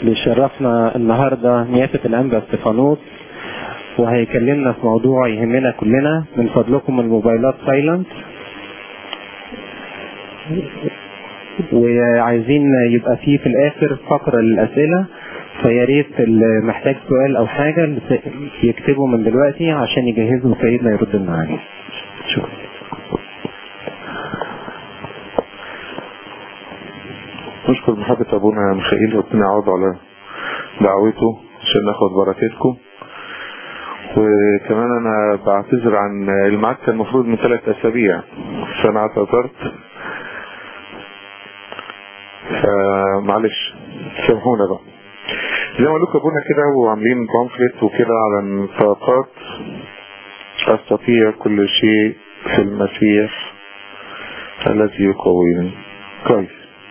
بيشرفنا النهاردة نيافة الأنبا استفانوس وهيكلمنا في موضوع يهمنا كلنا من فضلكم الموبايلات سايلنت وعايزين يبقى فيه في الآخر فقرة للأسئلة فيا ريت اللي محتاج سؤال أو حاجة يكتبه من دلوقتي عشان يجهزه سيدنا يرد لنا عليه شكرا نشكر محبة أبونا ميخائيل ربنا يعوض على دعوته عشان ناخد بركتكم وكمان أنا بعتذر عن الميعاد كان المفروض من ثلاث أسابيع فأنا اعتذرت فمعلش سامحونا بقى زي ما قلت لكم ابونا كده وعاملين بامفلت وكده على الطاقات استطيع كل شيء في المسيح الذي يقويني كويس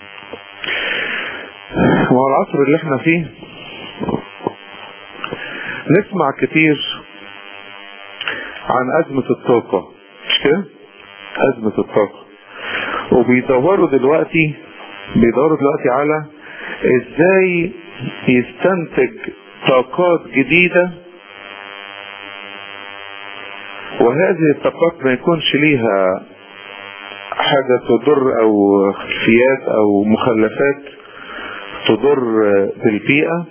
وهو العصر اللي احنا فيه نسمع كتير عن أزمة الطاقة مش كده؟ أزمة الطاقة وبيدوروا دلوقتي بيدوروا دلوقتي على ازاي يستنتج طاقات جديدة وهذه الطاقات ما يكونش ليها حاجة تضر او خلفيات او مخلفات تضر بالبيئة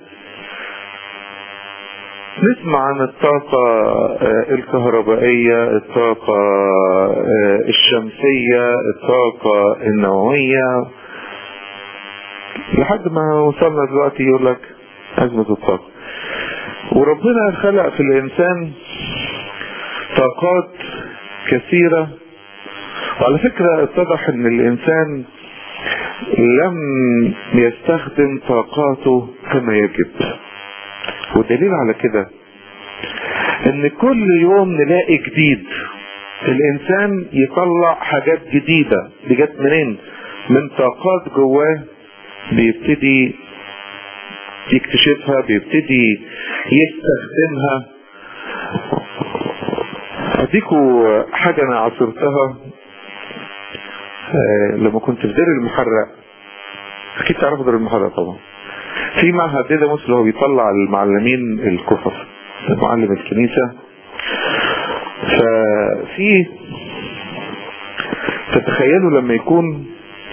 نسمع عن الطاقة الكهربائية الطاقة الشمسية الطاقة النووية لحد ما وصلنا دلوقتي يقول لك أزمة الطاقة وربنا خلق في الإنسان طاقات كثيرة وعلى فكرة اتضح ان الإنسان لم يستخدم طاقاته كما يجب والدليل على كده ان كل يوم نلاقي جديد الانسان يطلع حاجات جديدة دي جت منين من طاقات جواه بيبتدي يكتشفها بيبتدي يستخدمها اديكوا حاجة انا عصرتها آه لما كنت في دير المحرق اكيد تعرفوا دير المحرق طبعا في معهد ديدا اللي هو بيطلع المعلمين الكفر معلم الكنيسة ففي تتخيلوا لما يكون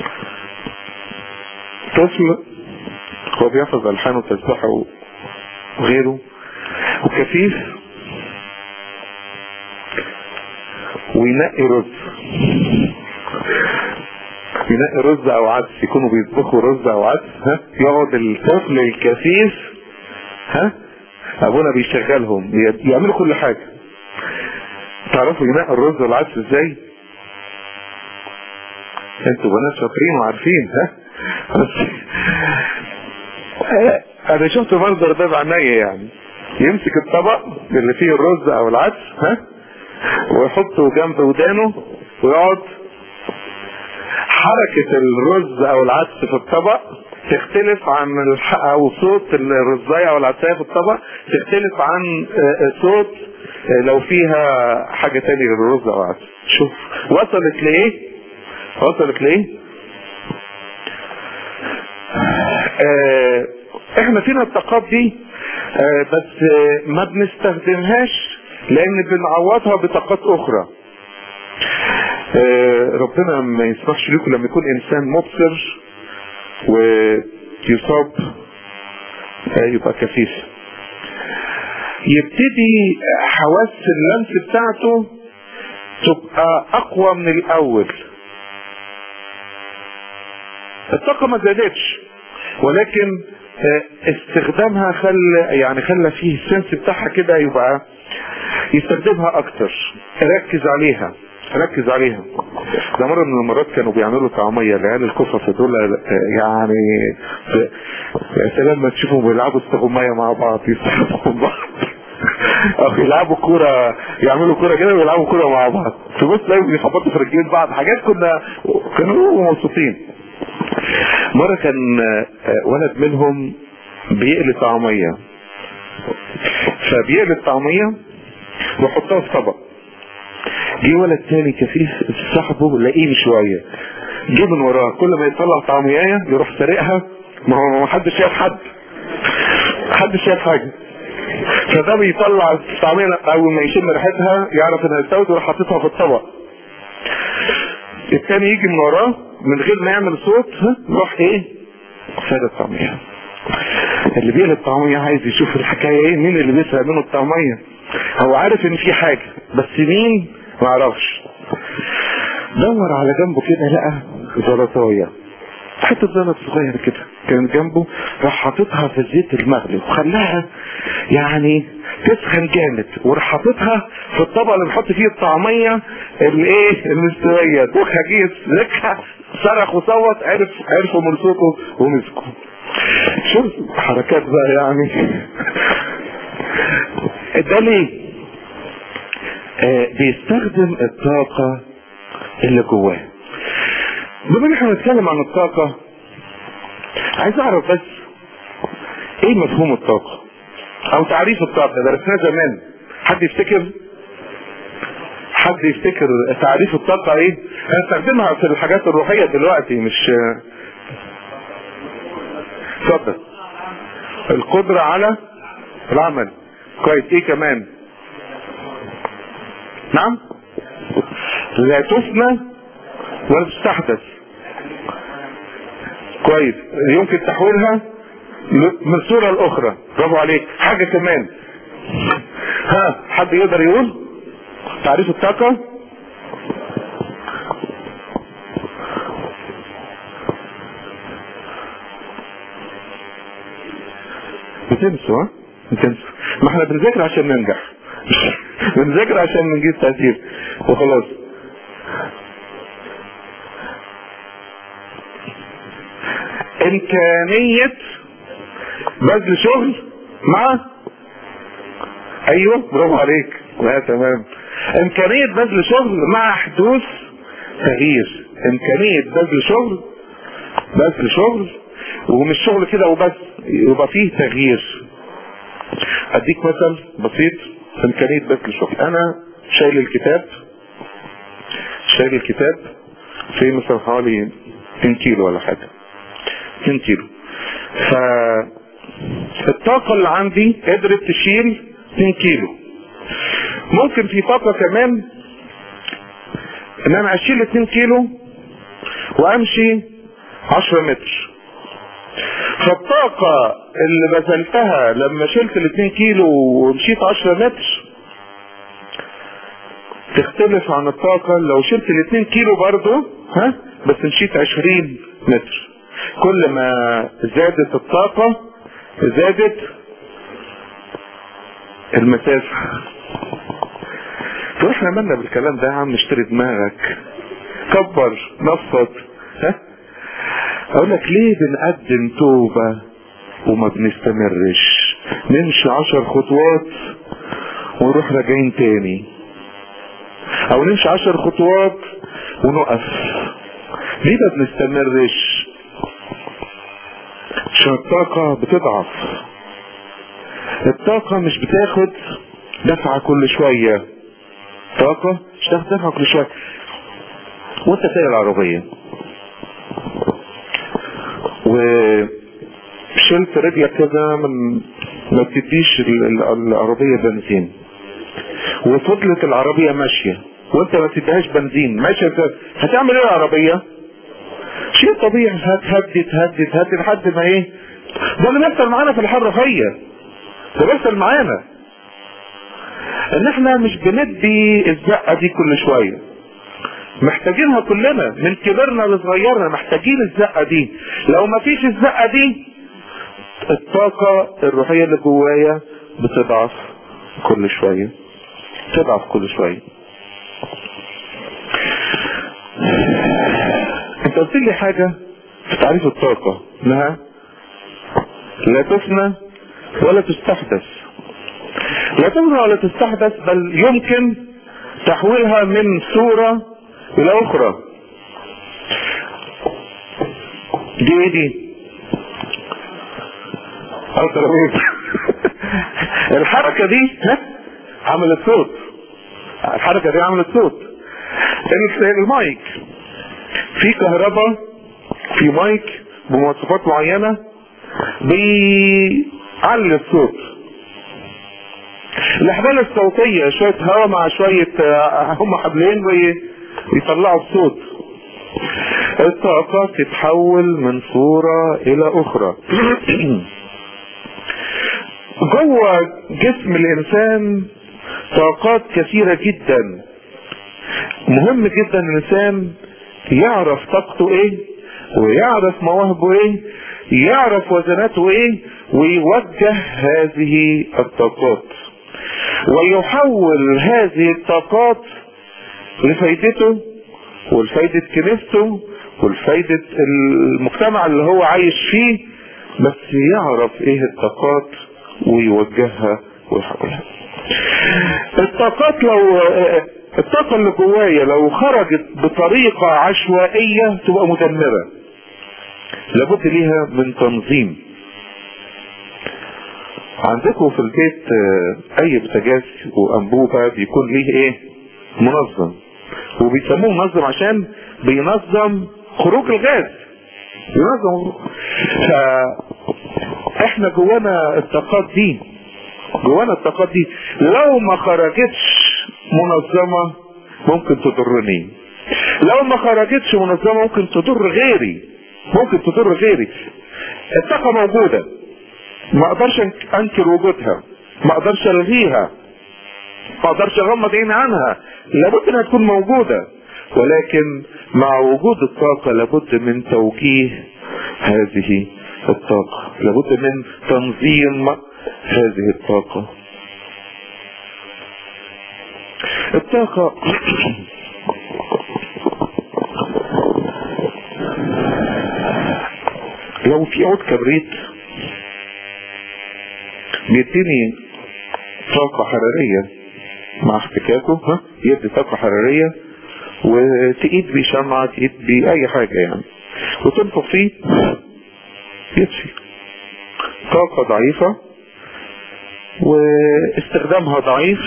طفل هو بيحفظ الحان وتسبحه وغيره وكفيف وينقي رز ينقي رز او عدس يكونوا بيطبخوا رز او عدس ها يقعد الطفل الكثيف ها ابونا بيشغلهم يعملوا كل حاجة تعرفوا ينقي الرز والعدس ازاي انتوا بنات شاطرين وعارفين ها بس انا شفت منظر ده بعينيا يعني يمسك الطبق اللي فيه الرز او العدس ها ويحطه جنب ودانه ويقعد حركة الرز او العدس في الطبق تختلف عن او صوت الرزاية او العدسية في الطبق تختلف عن صوت لو فيها حاجة تانية غير الرز او العدس شوف وصلت لايه وصلت لايه اه احنا فينا الطاقات دي اه بس اه ما بنستخدمهاش لان بنعوضها بطاقات اخرى ربنا ما يسمحش لكم لما يكون انسان مبصر ويصاب يبقى كفيف يبتدي حواس اللمس بتاعته تبقى اقوى من الاول الطاقة ما زادتش ولكن استخدامها خلى يعني خلى فيه السنس بتاعها كده يبقى يستخدمها اكتر ركز عليها ركز عليها ده مرة من المرات كانوا بيعملوا طعمية العيال الكفر دول يعني يا سلام ما تشوفهم بيلعبوا استغماية مع بعض يستخدموا بعض او يلعبوا كورة يعملوا كورة كده ويلعبوا كورة مع بعض تبص تلاقيهم بيخبطوا في رجلين بعض حاجات كنا كانوا مبسوطين مرة كان ولد منهم بيقلي طعمية فبيقلي الطعمية ويحطها في طبق جه ولد تاني كفيف صاحبه لئيم شوية جه من وراه كل ما يطلع طعمية يروح سارقها ما هو ما حدش شايف حد محدش شايف حاجه فده بيطلع الطعميه اول ما يشم ريحتها يعرف انها استوت ويروح حاططها في الطبق التاني يجي من وراه من غير ما يعمل صوت ها، يروح ايه ساد الطعميه اللي بيقلب الطعميه عايز يشوف الحكايه ايه مين اللي بيسرق منه الطعميه هو عارف ان في حاجه بس مين ما يعرفش دور على جنبه كده لقى زلطايه حته زلط صغير كده كان جنبه راح حاططها في الزيت المغلي وخلاها يعني تسخن جامد وراح حاططها في الطبق اللي بنحط فيه الطعميه الايه المستويه دوخها جيس لكها صرخ وصوت عرف عرفوا من صوته ومسكوا شوف حركات بقى يعني ده ليه؟ آه بيستخدم الطاقة اللي جواه بما ان احنا بنتكلم عن الطاقة عايز اعرف بس ايه مفهوم الطاقة او تعريف الطاقة درسناه زمان حد يفتكر حد يفتكر تعريف الطاقة ايه هنستخدمها في الحاجات الروحية دلوقتي مش اتفضل القدرة على العمل كويس ايه كمان نعم لا تفنى ولا تستحدث كويس يمكن تحويلها من صورة لأخرى برافو عليك حاجة كمان ها حد يقدر يقول تعريف الطاقة بتنسوا ها بتنسوا ما احنا بنذاكر عشان ننجح بنذاكر عشان نجيب تأثير وخلاص امكانية بذل شغل مع ايوه برافو عليك لا تمام امكانية بذل شغل مع حدوث تغيير امكانية بذل شغل بذل شغل ومش شغل كده وبس يبقى فيه تغيير اديك مثل بسيط في امكانية بذل شغل انا شايل الكتاب شايل الكتاب في مثلا حوالي 2 كيلو ولا حاجة 2 كيلو فالطاقة اللي عندي قدرت تشيل 2 كيلو ممكن في طاقة كمان ان انا اشيل 2 كيلو وامشي 10 متر فالطاقة اللي بذلتها لما شلت ال 2 كيلو ومشيت 10 متر تختلف عن الطاقة لو شلت ال 2 كيلو برضو ها بس مشيت 20 متر كل ما زادت الطاقة زادت المسافة فاحنا مالنا بالكلام ده يا عم نشتري دماغك كبر نفض ها اقول لك ليه بنقدم توبة وما بنستمرش نمشي عشر خطوات ونروح راجعين تاني او نمشي عشر خطوات ونقف ليه ما بنستمرش عشان الطاقة بتضعف الطاقة مش بتاخد دفعة كل شوية طاقة مش تاخد دفعة كل شوية وانت سايق العربية وشلت رجلك كده من ما بتديش العربية بنزين وفضلت العربية ماشية وانت ما تديهاش بنزين ماشية هتعمل ايه العربية شيء طبيعي هتهدي تهدي تهدي لحد ما ايه ده اللي بيحصل معانا في الحياه الرفاهيه ده بيحصل معانا ان احنا مش بندي الزقه دي كل شويه محتاجينها كلنا من كبرنا لصغيرنا محتاجين الزقه دي لو ما فيش الزقه دي الطاقه الروحيه اللي جوايا بتضعف كل شويه تضعف كل شويه انت قلت لي حاجة في تعريف الطاقة انها لا تفنى ولا تستحدث لا تفنى ولا تستحدث بل يمكن تحويلها من صورة الى اخرى دي ايه دي او ترابيزة الحركة دي ها عملت صوت الحركة دي عملت صوت المايك في كهرباء في مايك بمواصفات معينة بي علي الصوت الاحبال الصوتية شوية هواء مع شوية آه، هم حبلين ويطلعوا الصوت الطاقات تتحول من صورة الى اخرى جوه جسم الانسان طاقات كثيرة جدا مهم جدا الانسان يعرف طاقته ايه ويعرف مواهبه ايه يعرف وزناته ايه ويوجه هذه الطاقات ويحول هذه الطاقات لفايدته ولفايدة كنيسته ولفايدة المجتمع اللي هو عايش فيه بس يعرف ايه الطاقات ويوجهها ويحولها الطاقات لو الطاقة اللي جوايا لو خرجت بطريقة عشوائية تبقى مدمرة لابد ليها من تنظيم عندكم في البيت آه، اي بوتاجاز وانبوبة بيكون ليه ايه منظم وبيسموه منظم عشان بينظم خروج الغاز بينظم ف احنا جوانا الطاقات دي جوانا الطاقات دي لو ما خرجتش منظمة ممكن تضرني لو ما خرجتش منظمة ممكن تضر غيري ممكن تضر غيري الطاقة موجودة ما اقدرش انكر وجودها ما اقدرش الغيها ما اقدرش اغمض عيني عنها لابد انها تكون موجودة ولكن مع وجود الطاقة لابد من توجيه هذه الطاقة لابد من تنظيم هذه الطاقة الطاقة لو في عود كبريت بيديني طاقة حرارية مع احتكاكه ها يدي طاقة حرارية وتقيد بيه شمعة تقيد بيه اي حاجة يعني وتنفخ فيه يطفي طاقة ضعيفة واستخدامها ضعيف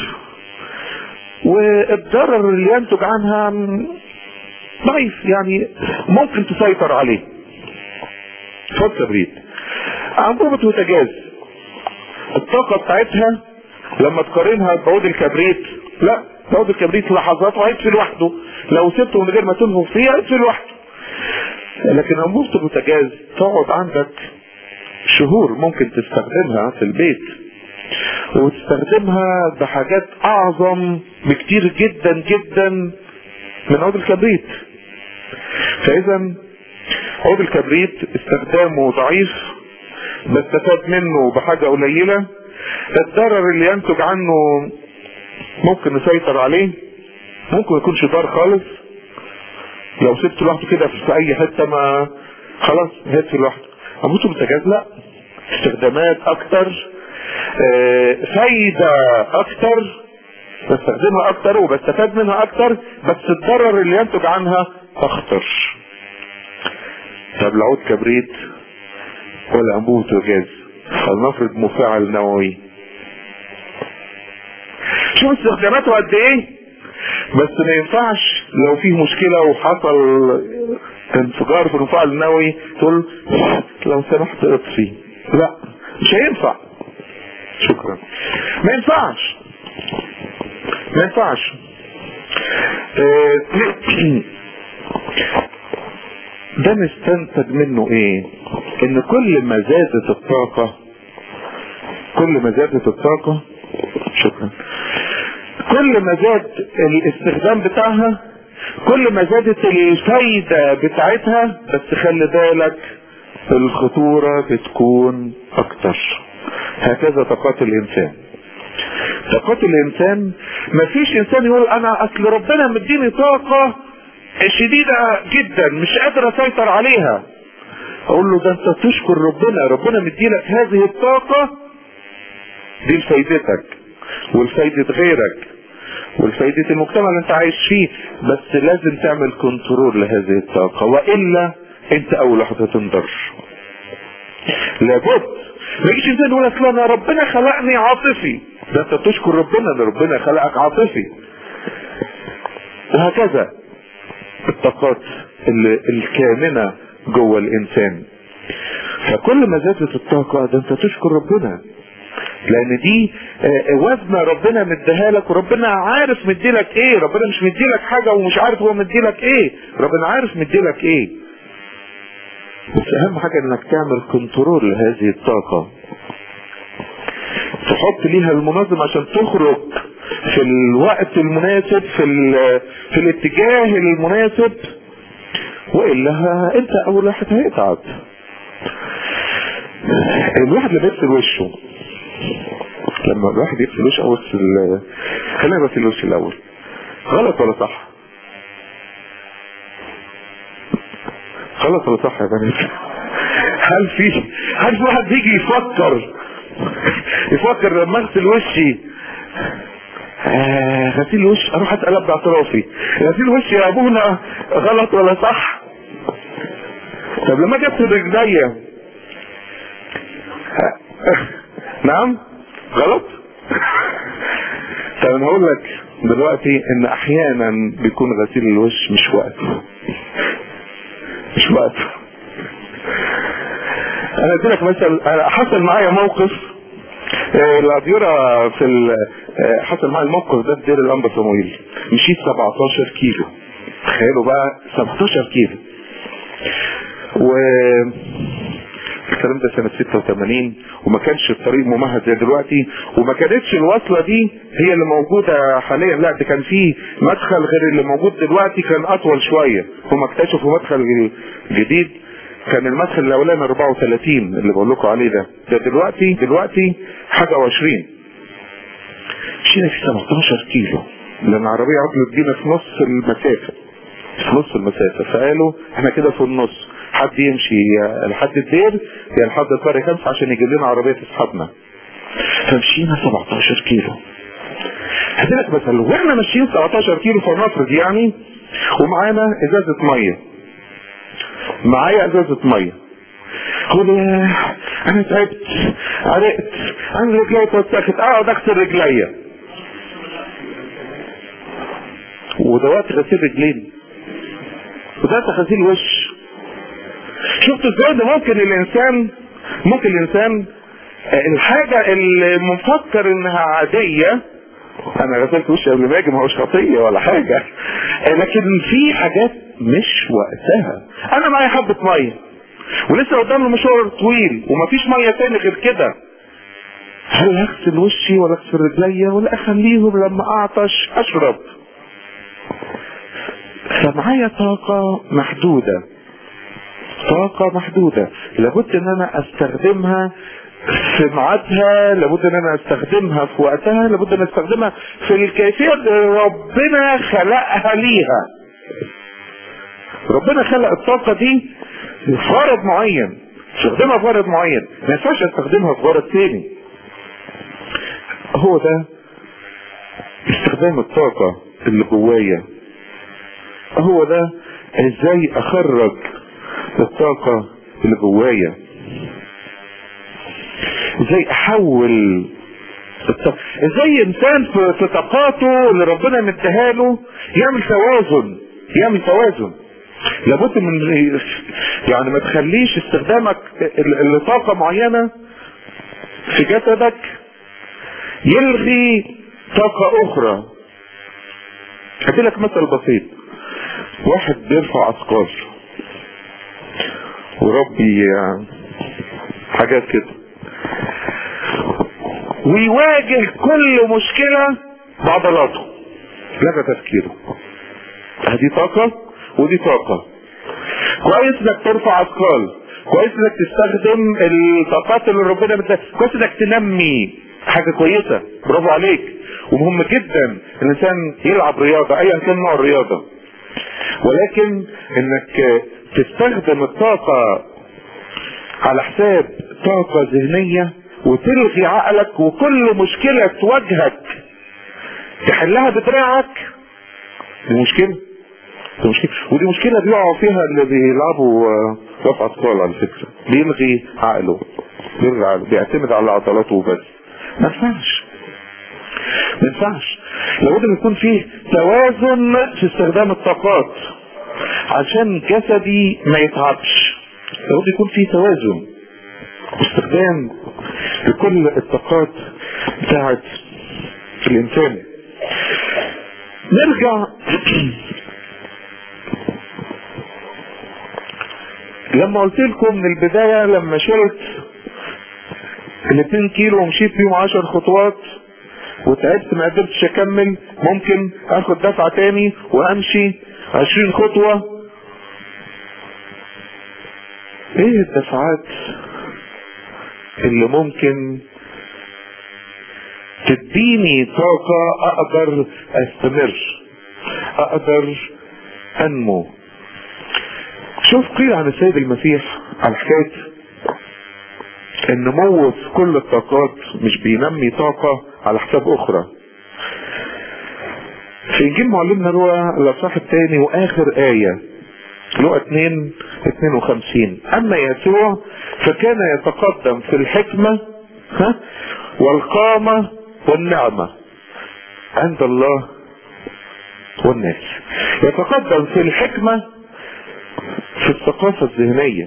والضرر اللي ينتج عنها ضعيف يعني ممكن تسيطر عليه فوت تبريد انبوبة بوتاجاز الطاقة بتاعتها لما تقارنها بعود الكبريت لا بعود الكبريت لحظات وهيطفي لوحده لو سبته من غير ما تنفخ فيه هيطفي لوحده لكن انبوبة البوتاجاز تقعد عندك شهور ممكن تستخدمها في البيت وتستخدمها بحاجات اعظم بكتير جدا جدا من عود الكبريت فاذا عود الكبريت استخدامه ضعيف بستفاد منه بحاجة قليلة الضرر اللي ينتج عنه ممكن نسيطر عليه ممكن يكونش ضار خالص لو سبته لوحده كده في اي حتة ما خلاص هيطفي لوحده اموت بالتجاز لا استخدامات اكتر اه فايدة اكتر بستخدمها اكتر وبستفاد منها اكتر بس الضرر اللي ينتج عنها اخطر طب العود كبريت ولا انبوبة وجاز فلنفرض مفاعل نووي شوف استخداماته قد ايه بس ما ينفعش لو فيه مشكلة وحصل انفجار في المفاعل النووي تقول لو سمحت اطفي لا مش هينفع شكرا ما ينفعش ما ينفعش ده نستنتج منه ايه ان كل ما زادت الطاقة كل ما زادت الطاقة شكرا كل ما زاد الاستخدام بتاعها كل ما زادت الفايدة بتاعتها بس خلي بالك الخطورة بتكون اكتر هكذا طاقات الانسان طاقات الانسان مفيش انسان يقول انا اصل ربنا مديني طاقة شديدة جدا مش قادر اسيطر عليها اقول له ده انت تشكر ربنا ربنا مديلك هذه الطاقة دي لفايدتك ولفايدة غيرك ولفايدة المجتمع اللي انت عايش فيه بس لازم تعمل كنترول لهذه الطاقة والا انت اول واحد هتنضر لابد ما يجيش انسان يقول اصل انا ربنا خلقني عاطفي ده انت تشكر ربنا ان ربنا خلقك عاطفي وهكذا الطاقات الكامنة جوه الانسان فكل ما زادت الطاقة ده انت تشكر ربنا لان دي آه، وزنة ربنا مديها لك وربنا عارف مديلك ايه ربنا مش مديلك حاجة ومش عارف هو مديلك ايه ربنا عارف مديلك ايه بس اهم حاجة انك تعمل كنترول لهذه الطاقة تحط ليها المنظم عشان تخرج في الوقت المناسب في ال- في الاتجاه المناسب والا انت اول واحد هيتعب الواحد لما يغسل وشه لما الواحد يغسل وشه اول في ال- خلينا نغسل وشه الاول غلط ولا صح؟ غلط ولا صح يا بنات؟ هل في هل في واحد بيجي يفكر يفكر لما اغسل وشي آه غسيل وش اروح اسال ابدا اعترافي غسيل وشي يا ابونا غلط ولا صح طب لما اجي اغسل رجليا نعم غلط طب انا هقول لك دلوقتي ان احيانا بيكون غسيل الوش مش وقت مش وقت انا ادي لك مثل أنا حصل معايا موقف آه، الاديره في ال- آه، حصل معايا الموقف ده في دير الانبا صمويل مشيت 17 كيلو تخيلوا بقى 17 كيلو و الكلام ده سنة 86 وما كانش الطريق ممهد زي دلوقتي وما كانتش الوصلة دي هي اللي موجودة حاليا لا ده كان في مدخل غير اللي موجود دلوقتي كان اطول شوية هم اكتشفوا مدخل جديد كان المدخل الاولاني 34 اللي بقول لكم عليه ده ده دلوقتي دلوقتي حاجة و20 مشينا في 17 كيلو لان العربية عطلت بينا في نص المسافة في نص المسافة فقالوا احنا كده في النص حد يمشي يا لحد الدير يا لحد القرية خمسة عشان يجيب لنا عربية تسحبنا فمشينا 17 كيلو هديلك مثلا واحنا ماشيين 17 كيلو فلنفرض يعني ومعانا ازازة مية معايا ازازة مية قول يا انا تعبت عرقت انا رجلي اتوسخت اقعد اغسل رجليا وده وقت غسيل رجلين وده غسيل وش شفت ازاي ده ممكن الانسان ممكن الانسان آه، الحاجة اللي مفكر انها عادية انا غسلت وشي قبل ما اجي ما هوش خطية ولا حاجة آه، لكن في حاجات مش وقتها انا معايا حبة مية ولسه قدامنا مشوار طويل ومفيش مية تاني غير كده هل اغسل وشي ولا اغسل رجليا ولا اخليهم لما اعطش اشرب فمعايا طاقة محدودة طاقة محدودة لابد ان انا استخدمها في ميعادها لابد ان انا استخدمها في وقتها لابد ان استخدمها في الكيفية اللي ربنا خلقها ليها ربنا خلق الطاقة دي في غرض معين استخدمها في غرض معين ما ينفعش استخدمها في غرض تاني هو ده استخدام الطاقة اللي جوايا هو ده ازاي اخرج الطاقة اللي جوايا ازاي احول الطاقة ازاي انسان في في طاقاته اللي ربنا مديها له يعمل توازن يعمل توازن لابد من يعني ما تخليش استخدامك ل- لطاقة معينة في جسدك يلغي طاقة اخرى هدي لك مثل بسيط واحد بيرفع اثقال وربي حاجات كده ويواجه كل مشكلة بعضلاته لغى تفكيره هذه طاقة ودي طاقة كويس انك ترفع اثقال كويس انك تستخدم الطاقات اللي ربنا مديها كويس انك تنمي حاجة كويسة برافو عليك ومهم جدا الانسان يلعب رياضة ايا كان نوع الرياضة ولكن انك تستخدم الطاقة على حساب طاقة ذهنية وتلغي عقلك وكل مشكلة تواجهك تحلها بدراعك دي مشكلة دي مشكلة ودي مشكلة بيقعوا فيها اللي بيلعبوا آه، رفع اثقال على فكرة بيلغي عقله بيلغي عقله بيعتمد على عضلاته وبس ما ينفعش ما ينفعش لابد ان يكون فيه توازن في استخدام الطاقات عشان جسدي ما يتعبش لابد يكون فيه توازن واستخدام لكل الطاقات بتاعت الانسان نرجع لما قلت لكم من البداية لما شلت ال 2 كيلو ومشيت بيهم 10 خطوات وتعبت ما قدرتش اكمل ممكن اخد دفعة تاني وامشي 20 خطوة ايه الدفعات اللي ممكن تديني طاقة اقدر استمر اقدر انمو شوف قيل عن السيد المسيح على حكاية النمو في كل الطاقات مش بينمي طاقة على حساب اخرى في انجيل معلمنا لوقا الاصحاح الثاني واخر آية لوقا 2 52 اما يسوع فكان يتقدم في الحكمة ها والقامة والنعمة عند الله والناس يتقدم في الحكمة في الثقافة الذهنية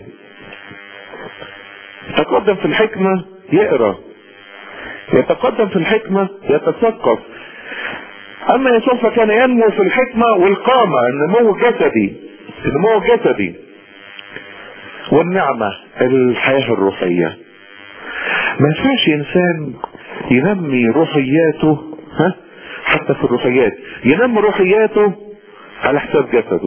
يتقدم في الحكمة يقرأ يتقدم في الحكمة يتثقف اما يسوع فكان ينمو في الحكمة والقامة النمو الجسدي النمو الجسدي والنعمة الحياة الروحية ما ينفعش انسان ينمي روحياته ها حتى في الروحيات ينمي روحياته على حساب جسده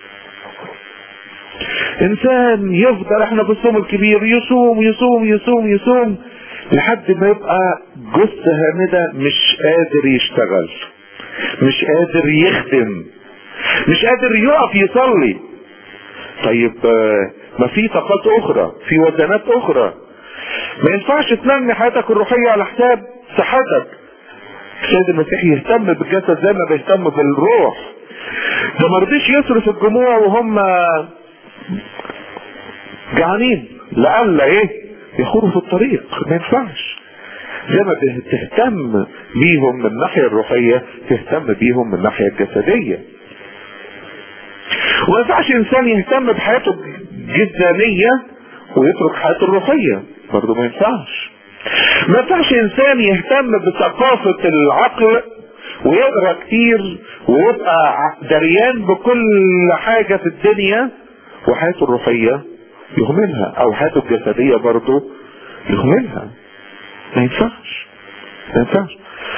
انسان يفضل احنا في الصوم الكبير يصوم يصوم يصوم يصوم لحد ما يبقى جثة هامدة مش قادر يشتغل مش قادر يخدم مش قادر يقف يصلي طيب ما في طاقات اخرى في وزنات اخرى ما ينفعش تنمي حياتك الروحية على حساب صحتك السيد المسيح يهتم بالجسد زي ما بيهتم بالروح ده ما رضيش يصرف الجموع وهم جعانين لألا ايه يخوروا في الطريق ما ينفعش زي ما تهتم بيهم من الناحية الروحية تهتم بيهم من الناحية الجسدية وما ينفعش انسان يهتم بحياته الجسدانية ويترك حياته الروحية برضه ما ينفعش ما ينفعش انسان يهتم بثقافة العقل ويقرا كتير ويبقى دريان بكل حاجة في الدنيا وحياته الروحية يهملها او حياته الجسدية برضه يهملها ما ينفعش ما ينفعش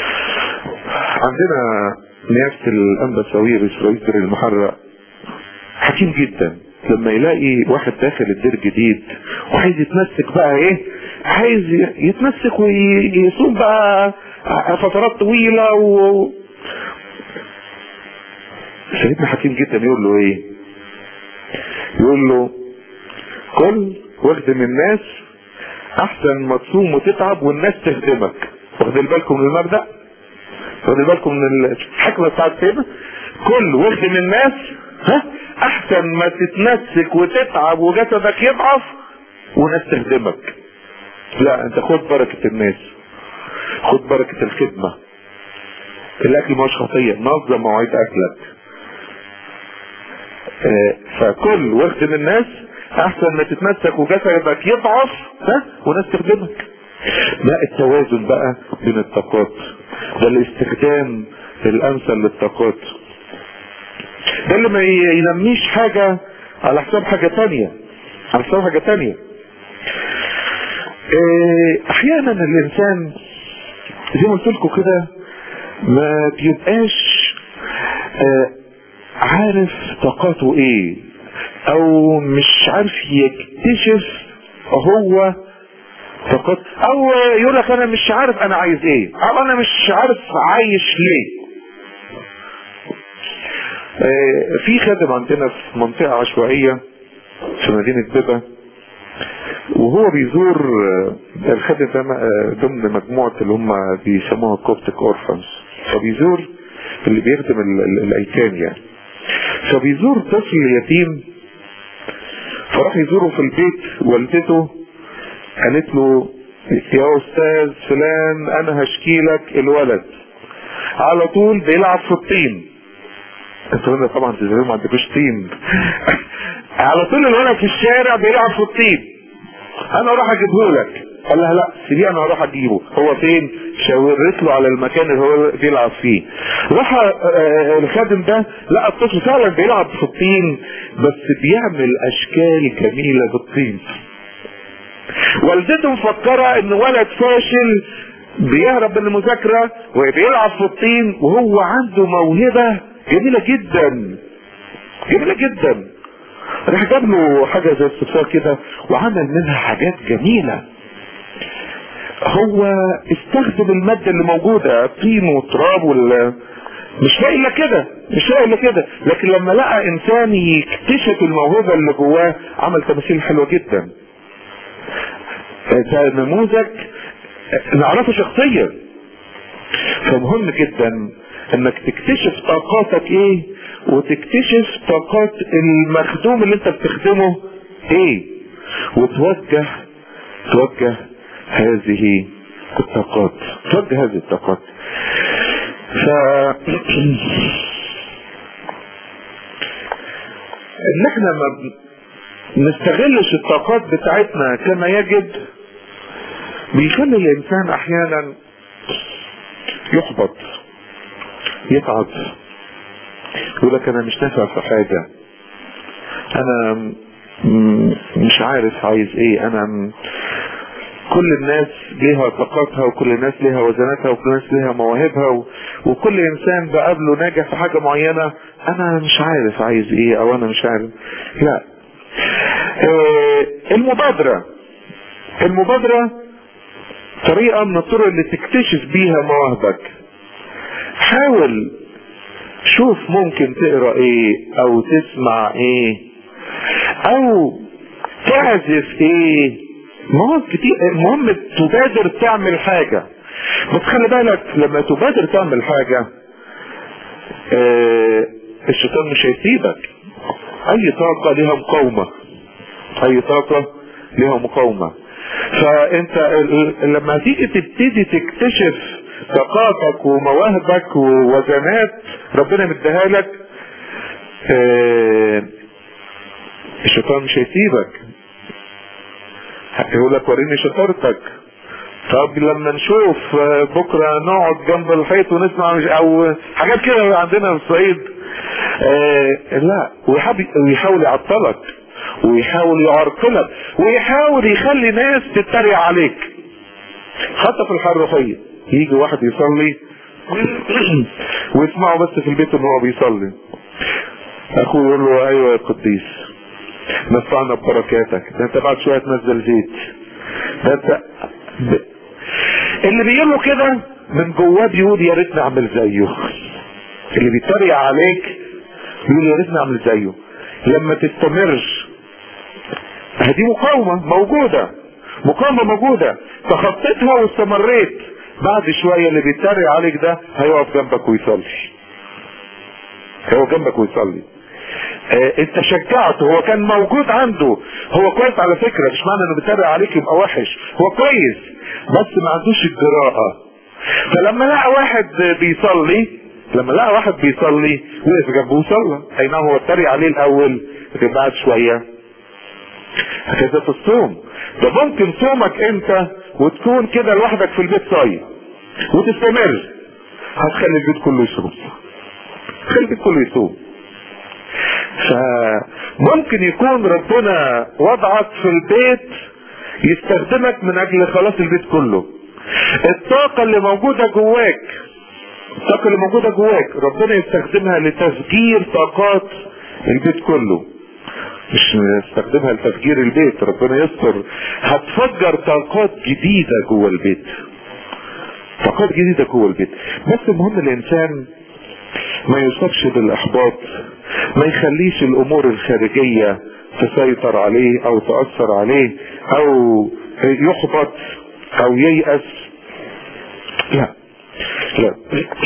عندنا نيافة الأنبا سوير سويسر المحرق حكيم جدا لما يلاقي واحد داخل الدير جديد وعايز يتمسك بقى ايه عايز يتمسك ويصوم بقى فترات طويلة و سيدنا حكيم جدا يقول له ايه يقول له كل واخدم الناس احسن ما تصوم وتتعب والناس تخدمك واخدين بالكم من المبدأ واخدين بالكم من الحكمة بتاعت كده كل واخدم الناس ها احسن ما تتمسك وتتعب وجسدك يضعف وناس تخدمك لا انت خد بركة الناس خد بركة الخدمة الاكل مش خطية نظم مواعيد اكلك اه فكل واخدم الناس احسن ما تتمسك وجسدك يضعف ها وناس تخدمك لا التوازن بقى بين الطاقات ده الاستخدام الامثل للطاقات ده اللي ما ينميش حاجة على حساب حاجة تانية على حساب حاجة تانية اه احيانا الانسان زي ما قلت لكم كده ما بيبقاش اه عارف طاقاته ايه او مش عارف يكتشف هو طاقات او يقول لك انا مش عارف انا عايز ايه او انا مش عارف عايش ليه اه في خادم عندنا في منطقة عشوائية في مدينة بيبا وهو بيزور الخادم ده ضمن مجموعة اللي هم بيسموها كوبتك اورفانز فبيزور اللي بيخدم الايتام يعني فبيزور طفل يتيم فراح يزوره في البيت والدته قالت له يا استاذ فلان انا هشكي لك الولد على طول بيلعب في الطين انتوا هنا طبعا تزوروا ما عندكوش طين على طول الولد في الشارع بيلعب في الطين انا اروح اجيبه لك قال لها لا سيبيه انا هروح اجيبه هو فين شاورت له على المكان اللي هو بيلعب فيه راح آه، الخادم ده لقى الطفل فعلا بيلعب في الطين بس بيعمل اشكال جميله بالطين والدته مفكره ان ولد فاشل بيهرب من المذاكره وبيلعب في الطين وهو عنده موهبه جميله جدا جميله جدا راح جاب له حاجه زي الصفار كده وعمل منها حاجات جميله هو استخدم الماده اللي موجوده الطين والتراب وال مش لاقي الا كده مش لاقي الا كده لكن لما لقى انسان يكتشف الموهبه اللي جواه عمل تماثيل حلوه جدا ده نموذج نعرفه شخصيا فمهم جدا انك تكتشف طاقاتك ايه وتكتشف طاقات المخدوم اللي انت بتخدمه ايه وتوجه توجه هذه الطاقات توجه هذه الطاقات ف ان احنا ما نستغلش الطاقات بتاعتنا كما يجب بيخلي الانسان احيانا يحبط يتعب يقول لك انا مش نافع في حاجة انا م- مش عارف عايز ايه انا م- كل الناس ليها طاقاتها وكل الناس ليها وزناتها وكل الناس ليها مواهبها و... وكل انسان بقابله ناجح في حاجة معينة انا مش عارف عايز ايه او انا مش عارف لا آه، المبادرة المبادرة طريقة من الطرق اللي تكتشف بيها مواهبك حاول شوف ممكن تقرا ايه او تسمع ايه او تعزف ايه مواهب كتير المهم تبادر تعمل حاجة بس خلي بالك لما تبادر تعمل حاجة آه الشيطان مش هيسيبك اي طاقة لها مقاومة اي طاقة لها مقاومة فانت ال- ال- لما تيجي تبتدي تكتشف طاقاتك ومواهبك ووزنات ربنا مديها لك آه، الشيطان مش هيسيبك هيقول لك وريني شطارتك طب لما نشوف آه، بكره نقعد جنب الحيط ونسمع مش او حاجات كده عندنا في الصعيد آه لا ويحب- ويحاول يعطلك ويحاول يعرقلك ويحاول يخلي ناس تتريق عليك حتى في الحياه الروحيه يجي واحد يصلي ويسمعه بس في البيت ان هو بيصلي اخوه يقول له ايوه يا قديس نفعنا ببركاتك ده انت بعد شويه تنزل زيت ده انت ب... اللي بيقول له كده من جواه بيقول يا ريت نعمل زيه اللي بيتريق عليك بيقول يا ريت نعمل زيه لما تستمر دي مقاومة موجودة مقاومة موجودة تخطيتها واستمريت بعد شوية اللي بيتريق عليك ده هيقف جنبك ويصلي هيقف جنبك ويصلي آه انت شجعته هو كان موجود عنده هو كويس على فكرة مش معنى انه بيتريق عليك يبقى وحش هو كويس بس ما عندوش الجراءة فلما لقى واحد بيصلي لما لقى واحد بيصلي وقف جنبه وصلى اي نعم هو اتريق عليه الاول لكن بعد شويه هكذا في الصوم ده ممكن صومك انت وتكون كده لوحدك في البيت صايم وتستمر هتخلي البيت كله يصوم تخلي البيت كله يصوم فممكن يكون ربنا وضعك في البيت يستخدمك من اجل خلاص البيت كله الطاقة اللي موجودة جواك الطاقة اللي موجودة جواك ربنا يستخدمها لتفجير طاقات البيت كله مش يستخدمها لتفجير البيت ربنا يستر هتفجر طاقات جديدة جوه البيت طاقات جديدة جوه البيت بس المهم الانسان ما يصابش بالاحباط ما يخليش الامور الخارجية تسيطر عليه او تأثر عليه او يحبط او ييأس لا لا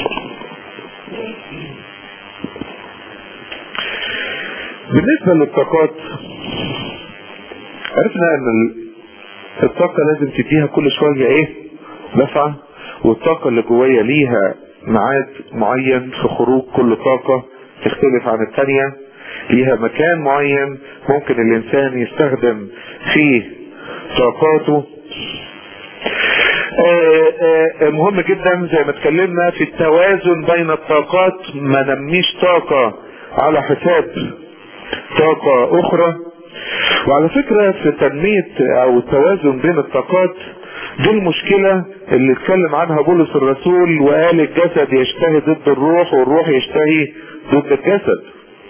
بالنسبة للطاقات عرفنا ان الطاقة لازم تديها كل شوية ايه دفعة والطاقة اللي جوايا ليها ميعاد معين في خروج كل طاقة تختلف عن التانية ليها مكان معين ممكن الانسان يستخدم فيه طاقاته آه، آه، مهم جدا زي ما اتكلمنا في التوازن بين الطاقات ما نميش طاقة على حساب طاقة اخرى وعلى فكرة في تنمية او التوازن بين الطاقات دي المشكلة اللي اتكلم عنها بولس الرسول وقال الجسد يشتهي ضد الروح والروح يشتهي ضد الجسد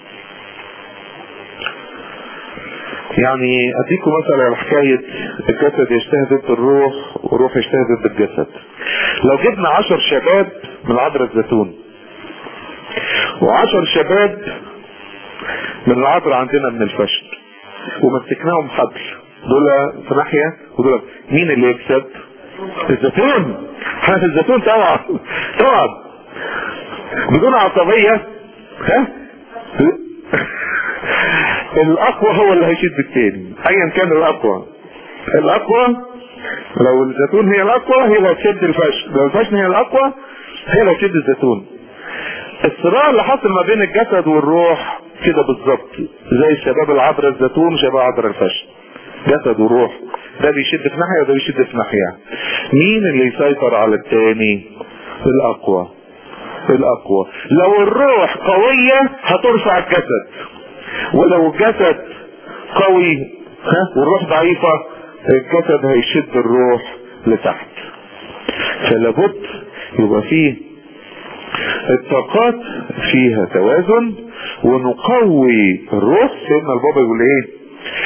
يعني اديكم مثلا على حكاية الجسد يشتهي ضد الروح والروح يشتهي ضد الجسد لو جبنا عشر شباب من عذراء الزيتون وعشر شباب من العذراء عندنا من الفشل ومسكناهم حبل دول في ناحية ودول مين اللي يكسب الزيتون حنف الزيتون طبعا طبعا بدون عصبية ها الاقوى هو اللي هيشد التاني ايا كان الاقوى الاقوى لو الزيتون هي الاقوى هي اللي هتشد الفشل لو الفشل هي الاقوى هي اللي هتشد الزيتون الصراع اللي حصل ما بين الجسد والروح كده بالظبط زي الشباب العبر الزيتون وشباب عبر الفشل جسد وروح ده بيشد في ناحيه وده بيشد في ناحيه مين اللي يسيطر على التاني الاقوى الاقوى لو الروح قويه هترفع الجسد ولو الجسد قوي ها والروح ضعيفه الجسد هيشد الروح لتحت فلابد يبقى فيه الطاقات فيها توازن ونقوي الروح سيدنا البابا يقول ايه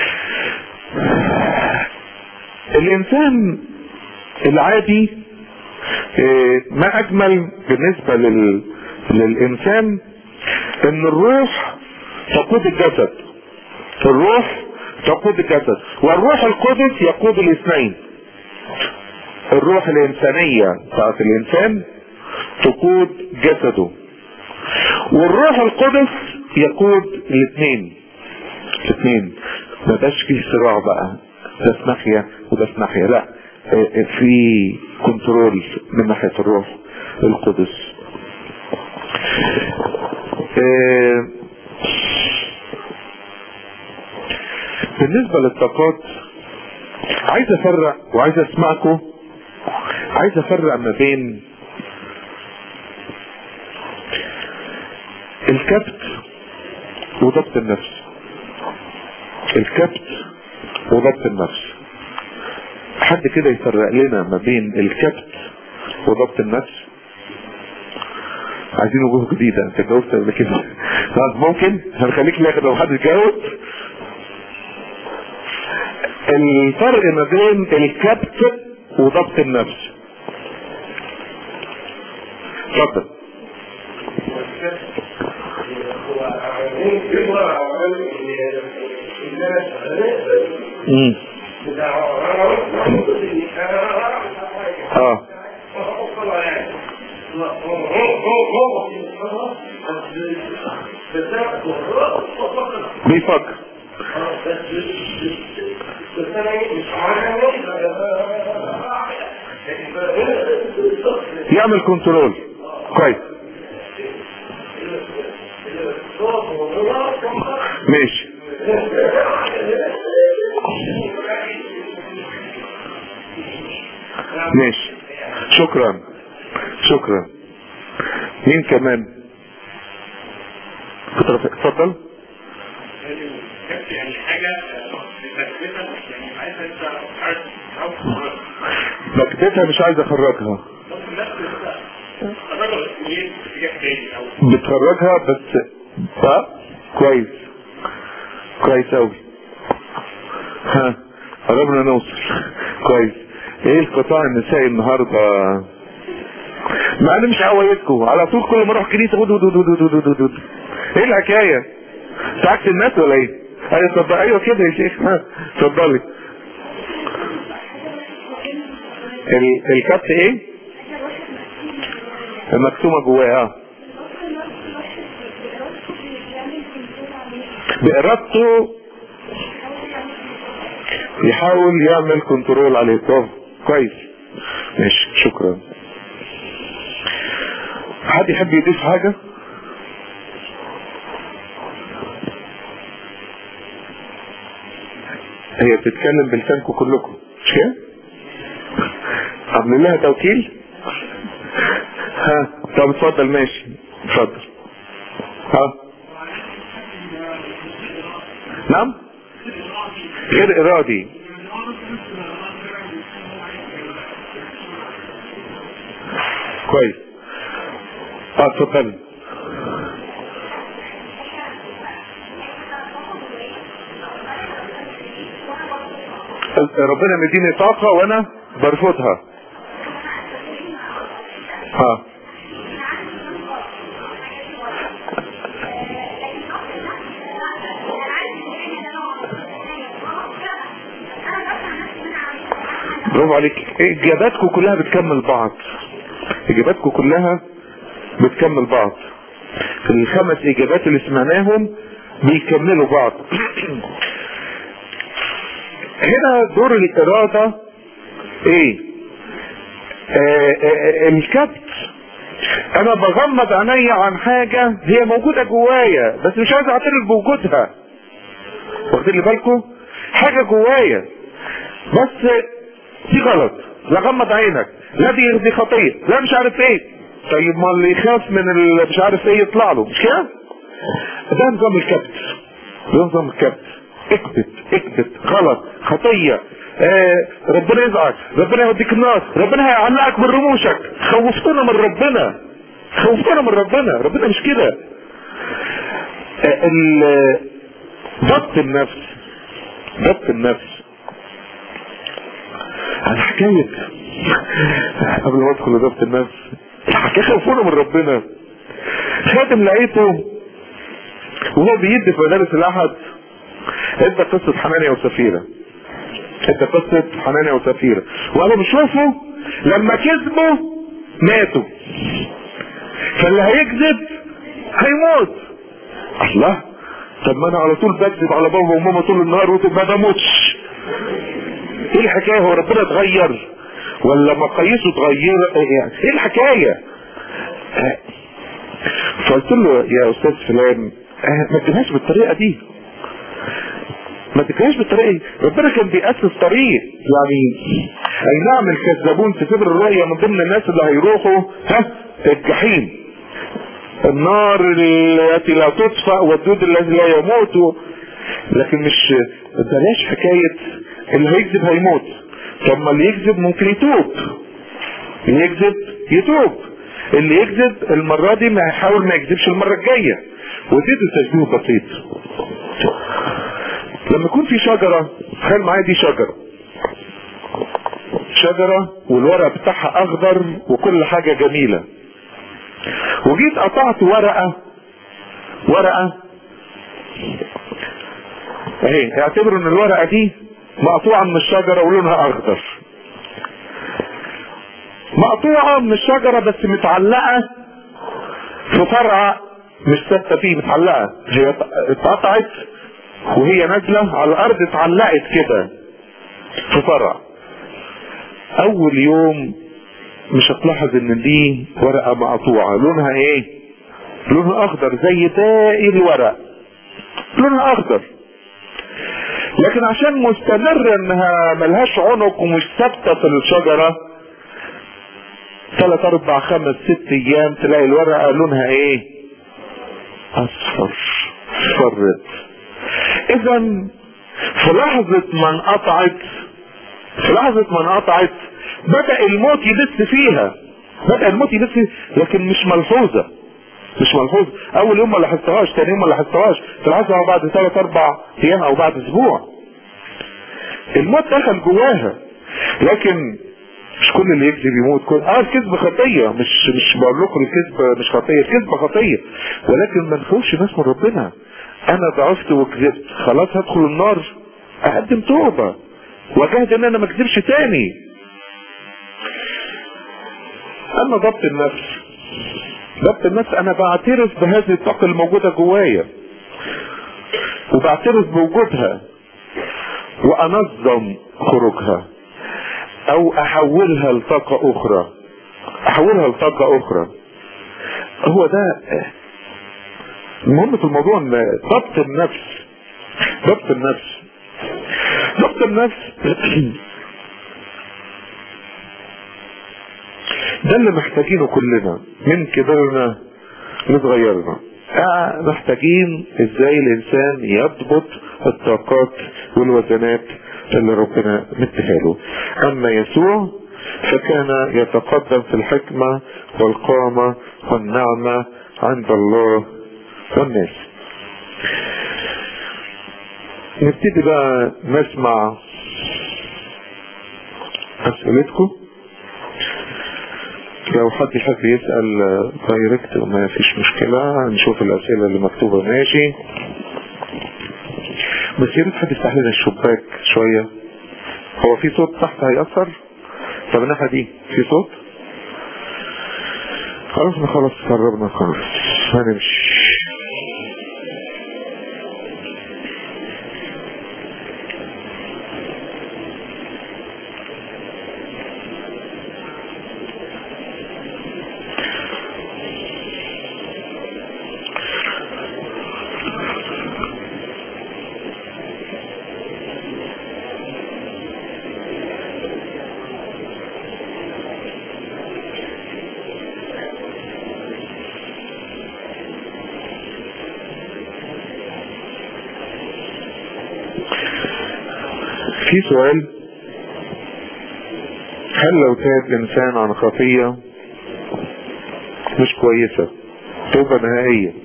الانسان العادي إيه، ما اجمل بالنسبة لل... للانسان ان الروح تقود الجسد الروح تقود الجسد والروح القدس يقود الاثنين الروح الانسانية بتاعت الانسان تقود جسده والروح القدس يقود الاثنين الاثنين ما بقاش فيه صراع بقى ده في ناحية وده في ناحية لا في كنترول من ناحية الروح القدس آه، بالنسبة للطاقات عايز افرق وعايز اسمعكم عايز افرق ما بين الكبت وضبط النفس الكبت وضبط النفس حد كده يفرق لنا ما بين الكبت وضبط النفس عايزين وجوه جديدة انت اتجوزت قبل كده طب ممكن هنخليك لاخد لو حد اتجوز الفرق ما بين الكبت وضبط النفس اتفضل امم اه بيفكر يعمل كنترول كويس ماشي ماشي شكرا شكرا مين كمان اتفضل اتفضل يعني حاجة بتثبتها يعني عايز انت عارف عاوز بكتتها مش عايز اخرجها ممكن نفس الرجل الكبير في تاني او بتخرجها بس ها كويس كويس اوي ها قربنا نوصل كويس ايه القطاع النسائي النهارده ما انا مش عوايدكم على طول كل ما اروح كنيسه ود ود ود ود ود ود ود. ايه الحكايه انت عكس الناس ولا ايه ايوه طب ايوه كده يا شيخ ها اتفضلي ال- الكبت ايه المكتومه جواها بإرادته يحاول يعمل كنترول عليه طب كويس ماشي شكرا حد يحب يضيف حاجة هي بتتكلم بلسانكم كلكم مش كده؟ عاملين لها توكيل؟ ها طب اتفضل ماشي اتفضل ها نعم غير ارادي كويس اه اتفضل ربنا مديني طاقة وانا برفضها ها برافو عليك اجاباتكم كلها بتكمل بعض اجاباتكم كلها بتكمل بعض الخمس اجابات اللي سمعناهم بيكملوا بعض هنا دور الارادة ايه آه آه الكبت انا بغمض عيني عن حاجة هي موجودة جوايا بس مش عايز اعترف بوجودها واخدين بالكم حاجة جوايا بس دي غلط لا غمض عينك لا دي دي خطيه لا مش عارف ايه طيب ما اللي يخاف من اللي مش عارف ايه يطلع له مش كده ده نظام الكبت ده نظام الكبت اكبت اكبت غلط خطيه آه ربنا يزعل ربنا يوديك النار ربنا هيعلقك من رموشك خوفتنا من ربنا خوفتنا من ربنا ربنا مش كده آه ضبط النفس ضبط النفس عن حكاية قبل ما ادخل ضبط النفس الحكاية خوفونا من ربنا خادم لقيته وهو بيدي في مدارس الاحد ادى قصة حنانيا وسفيرة ادى قصة حنانيا وسفيرة وقالوا بشوفوا لما كذبوا ماتوا فاللي هيكذب هيموت الله طب ما انا على طول بكذب على بابا وماما طول النهار وما بموتش ايه الحكايه هو ربنا اتغير ولا مقاييسه اتغير ايه الحكايه فقلت له يا استاذ فلان ما تجيبهاش بالطريقه دي ما تجيبهاش بالطريقه دي ربنا كان بيأسس طريق يعني اي نعم الكذابون في سفر الرؤيا من ضمن الناس اللي هيروحوا ها الجحيم النار التي لا تطفأ والدود الذي لا يموت لكن مش بلاش حكايه اللي هيكذب هيموت طب ما اللي يكذب ممكن يتوب اللي يكذب يتوب اللي يكذب المرة دي ما يحاول ما يكذبش المرة الجاية واديته تشبيه بسيط لما يكون في شجرة تخيل معايا دي شجرة شجرة والورق بتاعها اخضر وكل حاجة جميلة وجيت قطعت ورقة ورقة اهي اعتبروا ان الورقة دي مقطوعة من الشجرة ولونها اخضر مقطوعة من الشجرة بس متعلقة في فرع مش ثابتة فيه متعلقة هي اتقطعت وهي نازلة على الارض اتعلقت كده في فرع اول يوم مش هتلاحظ ان دي ورقة مقطوعة لونها ايه لونها اخضر زي باقي الورق لونها اخضر لكن عشان مستمر انها ملهاش عنق ومش ثابته في الشجره ثلاث اربع خمس ست ايام تلاقي الورقه لونها ايه اصفر اصفرت اذا في لحظه ما انقطعت في لحظه ما انقطعت بدا الموت يدس فيها بدا الموت يدس فيها لكن مش ملحوظه مش ملحوظ اول يوم ما لاحظتهاش ثاني يوم ما لاحظتهاش تلاحظها بعد ثلاث اربع ايام او بعد اسبوع الموت دخل جواها لكن مش كل اللي يكذب يموت كل اه الكذب خطيه مش مش بقول لكم الكذب مش خطيه الكذب خطيه ولكن ما نخوفش ناس من ربنا انا ضعفت وكذبت خلاص هدخل النار اقدم توبه واجاهد ان انا ما اكذبش تاني اما ضبط النفس ضبط النفس انا بعترف بهذه الطاقة الموجودة جوايا وبعترف بوجودها وانظم خروجها او احولها لطاقة اخرى احولها لطاقة اخرى هو ده المهم في الموضوع ان ضبط النفس ضبط النفس ضبط النفس ده اللي محتاجينه كلنا من كبرنا لصغيرنا آه محتاجين ازاي الانسان يضبط الطاقات والوزنات اللي ربنا مديها له اما يسوع فكان يتقدم في الحكمة والقامة والنعمة عند الله والناس نبتدي بقى نسمع اسئلتكم لو حد يحب يسأل دايركت ما فيش مشكلة نشوف الأسئلة اللي مكتوبة ماشي بس يا ريت حد يفتح لنا الشباك شوية هو في صوت تحت هيأثر طب الناحية دي في صوت خلاص ما خلاص قربنا خلاص هنمشي في سؤال هل لو تاب انسان عن خطية مش كويسة توبة نهائية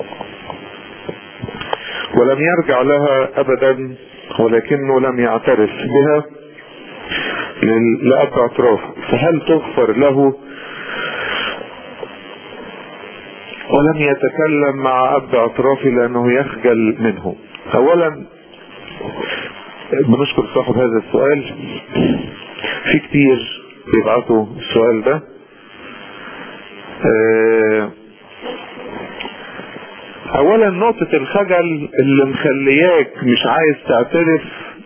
ولم يرجع لها ابدا ولكنه لم يعترف بها لل- لأب اعترافه فهل تغفر له ولم يتكلم مع اب اعترافه لانه يخجل منه اولا بنشكر صاحب هذا السؤال في كتير بيبعتوا السؤال ده آه، اولا نقطة الخجل اللي مخلياك مش عايز تعترف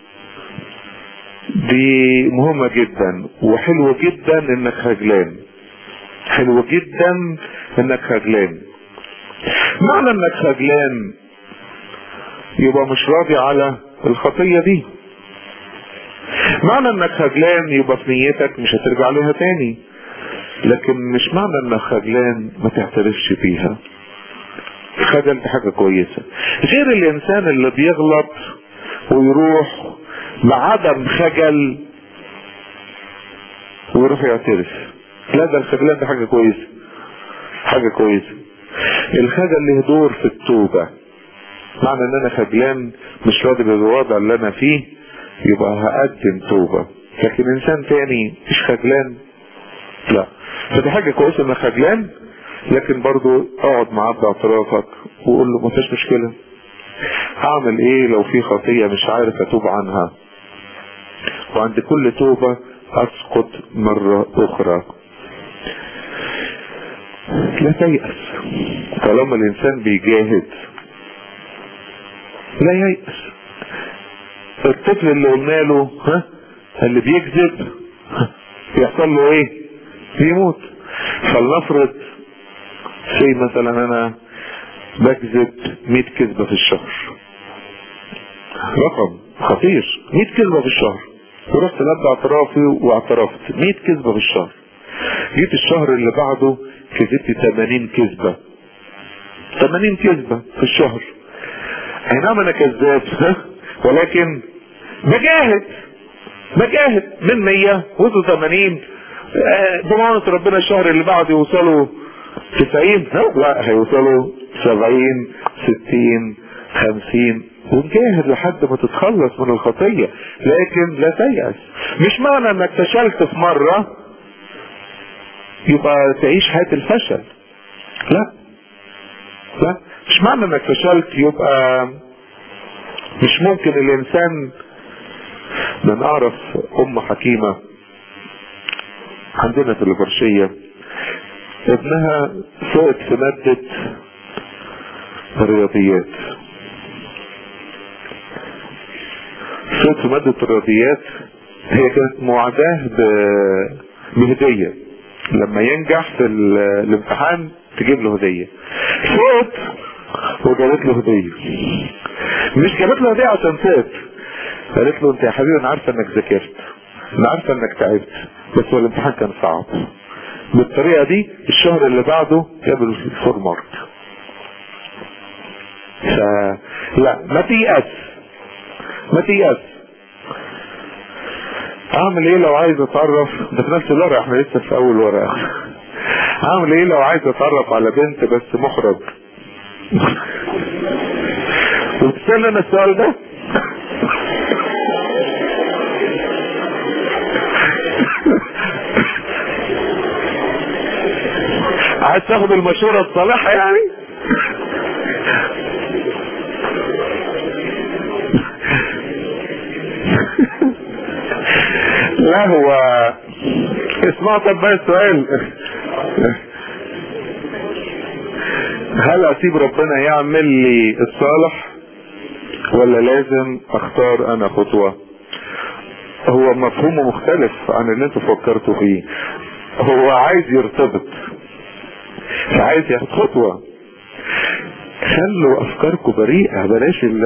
دي مهمة جدا وحلوة جدا انك خجلان حلوة جدا انك خجلان معنى انك خجلان يبقى مش راضي على الخطية دي معنى انك خجلان يبقى في نيتك مش هترجع لها تاني لكن مش معنى انك خجلان ما تعترفش بيها الخجل دي حاجة كويسة غير الانسان اللي بيغلط ويروح بعدم خجل ويروح يعترف لا ده الخجلان دي حاجة كويسة حاجة كويسة الخجل له دور في التوبة معنى ان انا خجلان مش راضي بالوضع اللي انا فيه يبقى هقدم توبة لكن انسان تاني مش خجلان لا فدي حاجة كويسة انك خجلان لكن برضو اقعد مع عبد اعترافك وقول له مفيش مشكلة هعمل ايه لو في خطية مش عارف اتوب عنها وعند كل توبة اسقط مرة اخرى لا تيأس طالما الانسان بيجاهد لا ييأس الطفل اللي قلنا له ها اللي بيكذب ها، يحصل له ايه بيموت فلنفرض زي مثلا انا بكذب 100 كذبة في الشهر رقم خطير 100 كذبة في الشهر ورحت لأبدا اعترافي واعترفت 100 كذبة في الشهر جيت الشهر اللي بعده كذبت 80 كذبة 80 كذبة في الشهر اي نعم انا كذاب ها؟ ولكن بجاهد بجاهد من 100 وصلوا 80 آه، بمعنى ربنا الشهر اللي بعده يوصلوا 90 ها؟ لا هيوصلوا 70 60 50 ونجاهد لحد ما تتخلص من الخطية لكن لا تيأس مش معنى انك فشلت في مرة يبقى تعيش حياة الفشل لا لا مش معنى انك فشلت يبقى مش ممكن الانسان من اعرف ام حكيمة عندنا في البرشية ابنها سقط في مادة الرياضيات سقط في مادة الرياضيات هي كانت معداه ب- بهدية لما ينجح في ال- الامتحان تجيب له هدية سقط وجابت له هدية مش جابت له هدية عشان سقط قالت له انت يا حبيبي انا عارفه انك ذاكرت انا عارفه انك تعبت بس هو الامتحان كان صعب بالطريقة دي الشهر اللي بعده جاب الفور مارك فلا ما تيأس ما تيأس اعمل ايه لو عايز اتعرف ده في نفس الورقة احنا لسه في اول ورقة اعمل ايه لو عايز اتعرف على بنت بس محرج وتسأل انا السؤال ده عايز تاخد المشورة الصالحة يعني لا هو اسمع طب بقى السؤال هل اسيب ربنا يعمل لي الصالح ولا لازم اختار انا خطوة هو مفهومه مختلف عن اللي انتوا فكرتوا فيه هو عايز يرتبط عايز ياخد خطوة خلوا افكاركم بريئة بلاش ال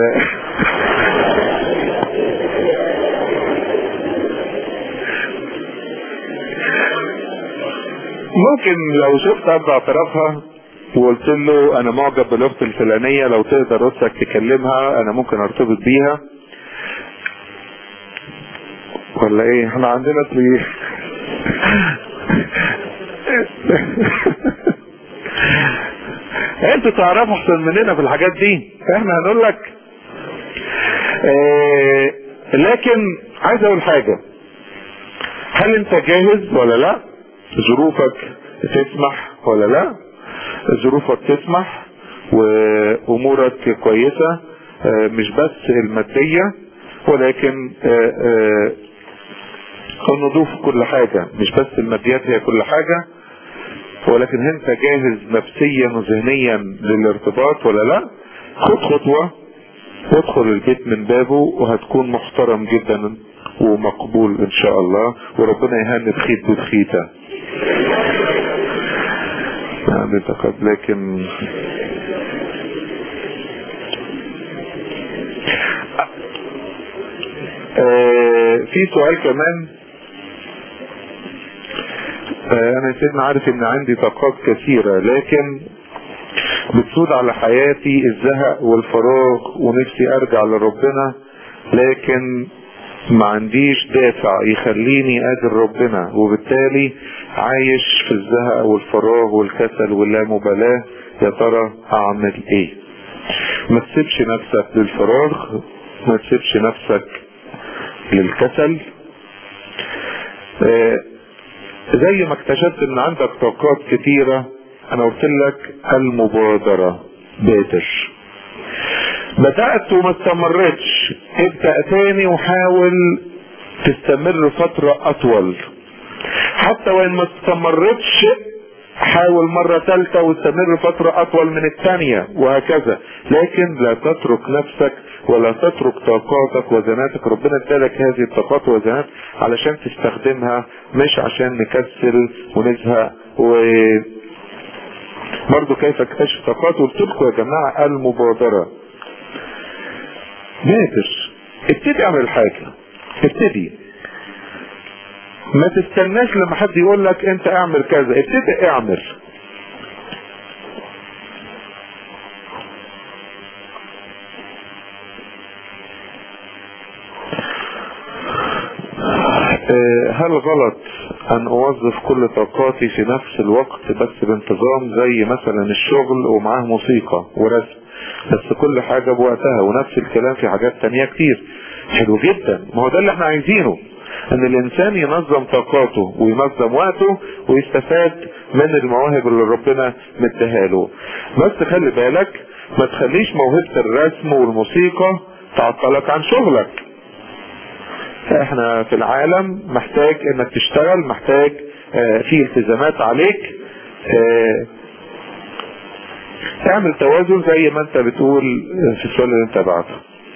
ممكن لو شفت اب اعترافها وقلت له انا معجب بالاخت الفلانية لو تقدر اختك تكلمها انا ممكن ارتبط بيها ولا ايه احنا عندنا اصلي انتوا تعرفوا احسن مننا في الحاجات دي احنا هنقول لك اه لكن عايز اقول حاجة هل انت جاهز ولا لا ظروفك تسمح ولا لا ظروفك تسمح وامورك كويسة اه مش بس المادية ولكن اه النضوف كل حاجة مش بس الماديات هي كل حاجة ولكن انت جاهز نفسيا وذهنيا للارتباط ولا لا خد خطوة وادخل البيت من بابه وهتكون محترم جدا ومقبول ان شاء الله وربنا يهني بخيت بخيتة يعني قد لكن آه في سؤال كمان انا سيدنا عارف ان عندي طاقات كثيرة لكن بتسود على حياتي الزهق والفراغ ونفسي ارجع لربنا لكن ما عنديش دافع يخليني اجل ربنا وبالتالي عايش في الزهق والفراغ والكسل واللامبالاة يا ترى اعمل ايه ما تسيبش نفسك للفراغ ما تسيبش نفسك للكسل آه زي ما اكتشفت ان عندك طاقات كتيرة انا قلت لك المبادرة بادر بدأت وما استمرتش ابدأ تاني وحاول تستمر فترة اطول حتى وان ما استمرتش حاول مرة ثالثة واستمر فترة اطول من الثانية وهكذا لكن لا تترك نفسك ولا تترك طاقاتك وزناتك ربنا ادالك هذه الطاقات والوزنات علشان تستخدمها مش عشان نكسل ونزهق و برضه كيف اكتشف طاقات قلت لكم يا جماعة المبادرة بادر ابتدي اعمل حاجة ابتدي ما تستناش لما حد يقول لك انت اعمل كذا ابتدي اعمل هل غلط ان اوظف كل طاقاتي في نفس الوقت بس بانتظام زي مثلا الشغل ومعاه موسيقى ورسم بس كل حاجة بوقتها ونفس الكلام في حاجات تانية كتير حلو جدا ما هو ده اللي احنا عايزينه ان الانسان ينظم طاقاته وينظم وقته ويستفاد من المواهب اللي ربنا مديها له بس خلي بالك ما تخليش موهبة الرسم والموسيقى تعطلك عن شغلك احنا في العالم محتاج انك تشتغل محتاج اه في التزامات عليك اه اعمل توازن زي ما انت بتقول في السؤال اللي انت بعته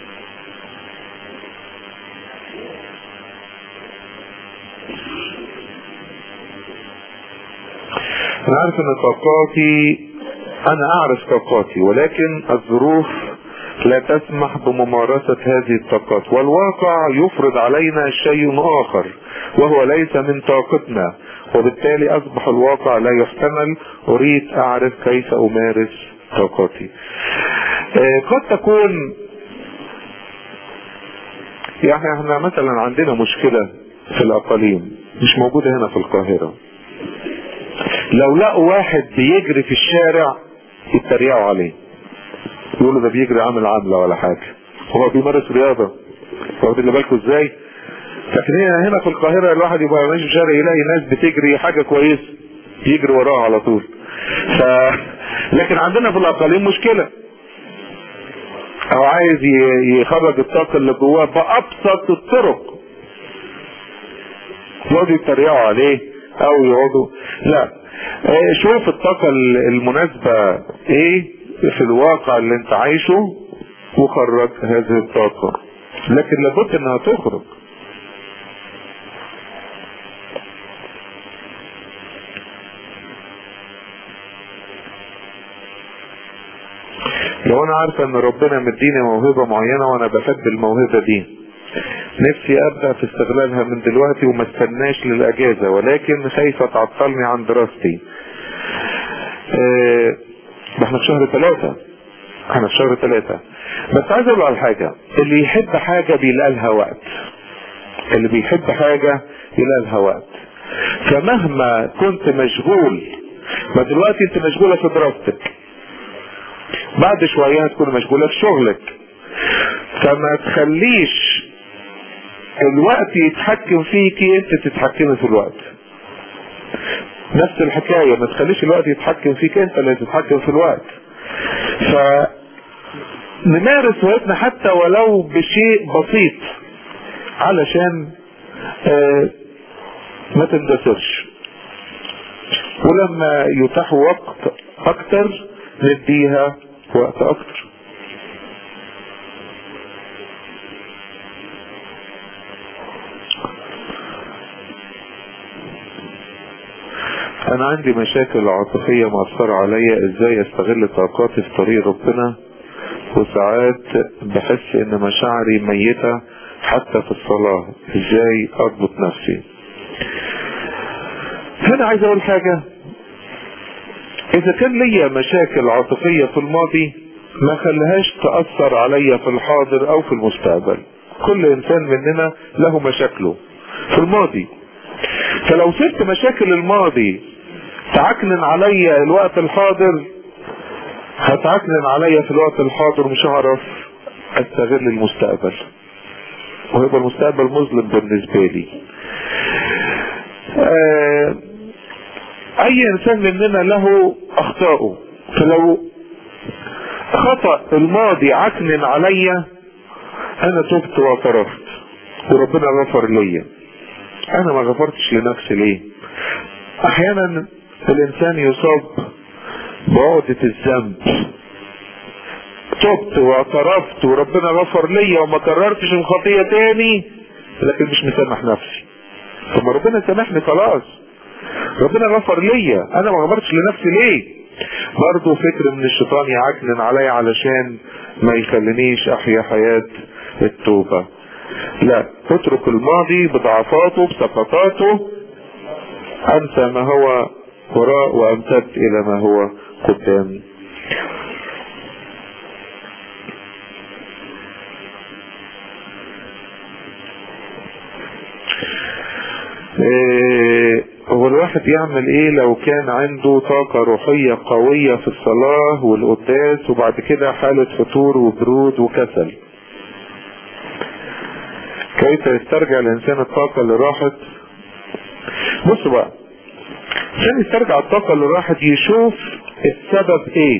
انا عارف ان طاقاتي انا اعرف طاقاتي ولكن الظروف لا تسمح بممارسة هذه الطاقات والواقع يفرض علينا شيء آخر وهو ليس من طاقتنا وبالتالي أصبح الواقع لا يحتمل أريد أعرف كيف أمارس طاقتي آه، قد تكون يعني احنا مثلا عندنا مشكلة في الأقاليم مش موجودة هنا في القاهرة لو لقوا واحد بيجري في الشارع يتريقوا عليه يقولوا ده بيجري عامل عاملة ولا حاجة هو بيمارس رياضة واخدين بالكم ازاي لكن هنا هنا في القاهرة الواحد يبقى ماشي في الشارع يلاقي ناس بتجري حاجة كويسة يجري وراها على طول ف... لكن عندنا في الأقاليم مشكلة او عايز ي- يخرج الطاقة اللي جواه بأبسط الطرق يقعدوا يتريقوا عليه او يقعدوا لا آه، شوف الطاقة ال- المناسبة ايه في الواقع اللي انت عايشه وخرج هذه الطاقة لكن لابد انها تخرج لو انا عارفه ان ربنا مديني موهبه معينه وانا بحب الموهبه دي نفسي ابدا في استغلالها من دلوقتي وما استناش للاجازه ولكن خايفه تعطلني عن دراستي آه، ده احنا في شهر ثلاثة احنا في شهر ثلاثة بس عايز اقول على حاجة اللي يحب حاجة بيلاقي لها وقت اللي بيحب حاجة يلاقي لها وقت فمهما كنت مشغول ما دلوقتي انت مشغولة في دراستك بعد شوية هتكون مشغولة في شغلك فما تخليش الوقت يتحكم فيكي انت تتحكمي في الوقت نفس الحكاية ما تخليش الوقت يتحكم فيك انت اللي تتحكم في الوقت ف نمارس هوايتنا حتى ولو بشيء بسيط علشان آه ما تندثرش ولما يتاح وقت اكتر نديها وقت اكتر انا عندي مشاكل عاطفية مأثرة عليا ازاي استغل طاقاتي في طريق ربنا وساعات بحس ان مشاعري ميتة حتى في الصلاة ازاي اضبط نفسي هنا عايز اقول حاجة اذا كان ليا مشاكل عاطفية في الماضي ما خليهاش تأثر عليا في الحاضر او في المستقبل كل انسان مننا له مشاكله في الماضي فلو سبت مشاكل الماضي تعكنن عليا الوقت الحاضر هتعكنن عليا في الوقت الحاضر مش هعرف استغل المستقبل ويبقى المستقبل مظلم بالنسبة لي آه اي انسان مننا له اخطائه فلو خطأ الماضي عكنن عليا انا تبت واعترفت وربنا غفر ليا انا ما غفرتش لنفسي ليه احيانا الانسان يصاب بعقدة الذنب تبت واعترفت وربنا غفر ليا وما كررتش الخطية تاني لكن مش مسامح نفسي طب ما ربنا سامحني خلاص ربنا غفر ليا انا ما غفرتش لنفسي ليه برضه فكر من الشيطان يعكنن عليا علشان ما يخلينيش احيا حياة التوبة لا اترك الماضي بضعفاته بسقطاته انسى ما هو وراء وامتد الى ما هو قدام إيه هو الواحد يعمل ايه لو كان عنده طاقة روحية قوية في الصلاة والقداس وبعد كده حالة فتور وبرود وكسل كيف يسترجع الانسان الطاقة اللي راحت بص بقى عشان يسترجع الطاقة اللي راحت يشوف السبب ايه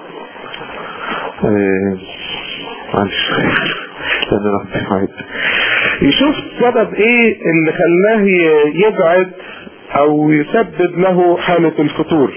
إيه، معلش لان انا كنت قاعد. يشوف السبب ايه اللي خلاه ي- يبعد او يسبب له حالة الفتور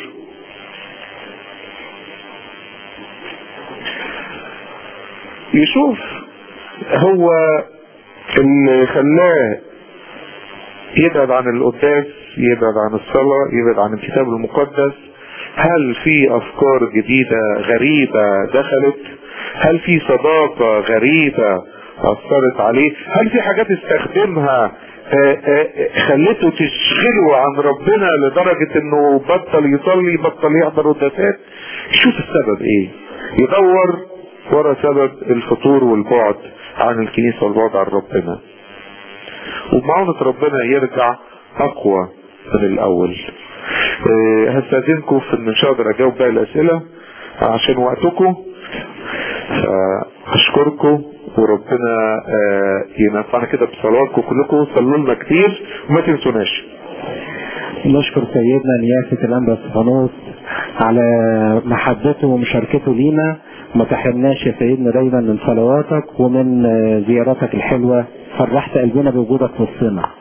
يشوف هو اللي خلاه يبعد عن القداس يبعد عن الصلاة يبعد عن الكتاب المقدس هل في افكار جديدة غريبة دخلت هل في صداقة غريبة أثرت عليه هل في حاجات استخدمها آه، آه، خلته تشغله عن ربنا لدرجة انه بطل يصلي بطل يحضر قداسات شوف السبب ايه يدور ورا سبب الفطور والبعد عن الكنيسة والبعد عن ربنا وبمعونة ربنا يرجع اقوى من الاول آه، هستاذنكم في ان مش هقدر اجاوب باقي الاسئلة عشان وقتكم فاشكركم وربنا آه، ينفعنا كده بصلواتكم كلكم صلوا لنا كتير وما تنسوناش نشكر سيدنا نيافة الأنبا استفانوس على محبته ومشاركته لينا ما تحرمناش يا سيدنا دايما من صلواتك ومن آه، زياراتك الحلوة فرحت قلبنا بوجودك في وسطنا